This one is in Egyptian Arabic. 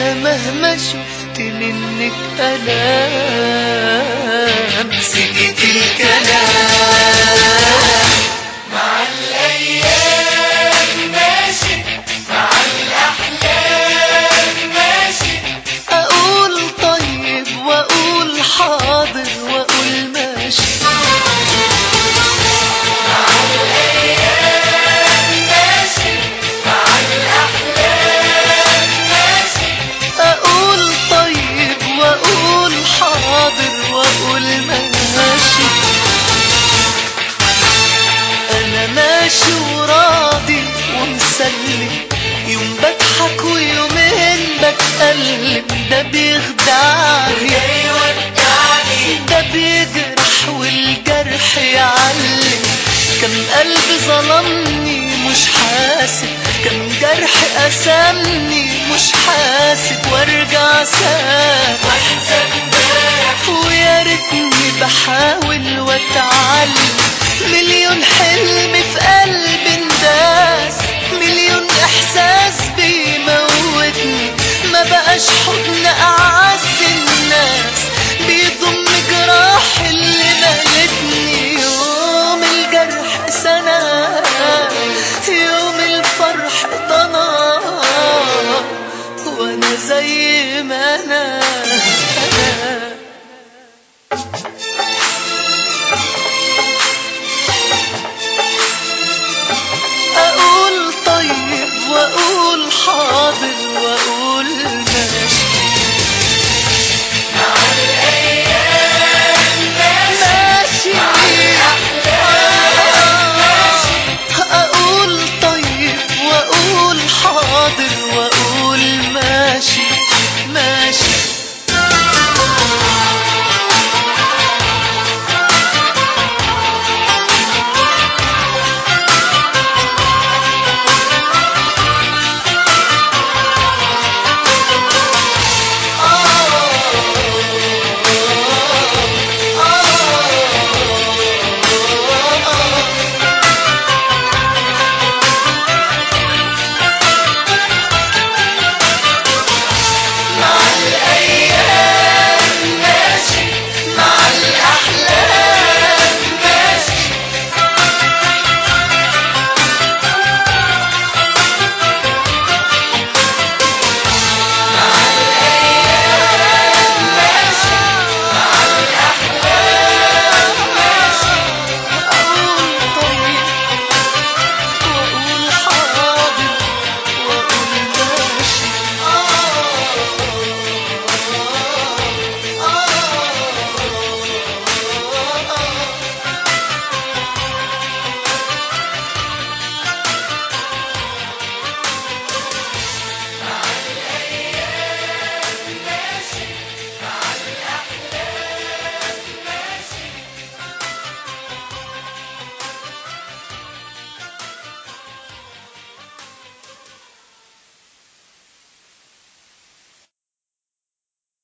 انا مهما شفت منك الام سكت الكلام مع الأيام ماشي مع الأحلام ماشي اقول طيب واقول حاضر واقول ماشي ماشي مع الأحلام ماشي اقول طيب واقول حاضر واقول ماشي انا ماشي وراضي ومسلم يوم بضحك ويومين بتألم ده بيخدعني يودعني ده بيجرح والجرح يعلم كم قلب ظلمني مش حاسب كم جرح قسمني مش حاسب وارجع ساب وانسى امبارح ويا ريتني بحاول واتعلم مليون حلم في قلبي انداس مليون احساس بيموتني ما بقاش حضن اعز الناس بيضم جراح اللي مالتني يوم الجرح سنة يوم الفرح ضنا وانا زي ما انا اقول طيب واقول حاضر واقول ماشي مع الأيام ماشي ماشي الأحلام ماشي اقول طيب واقول حاضر واقول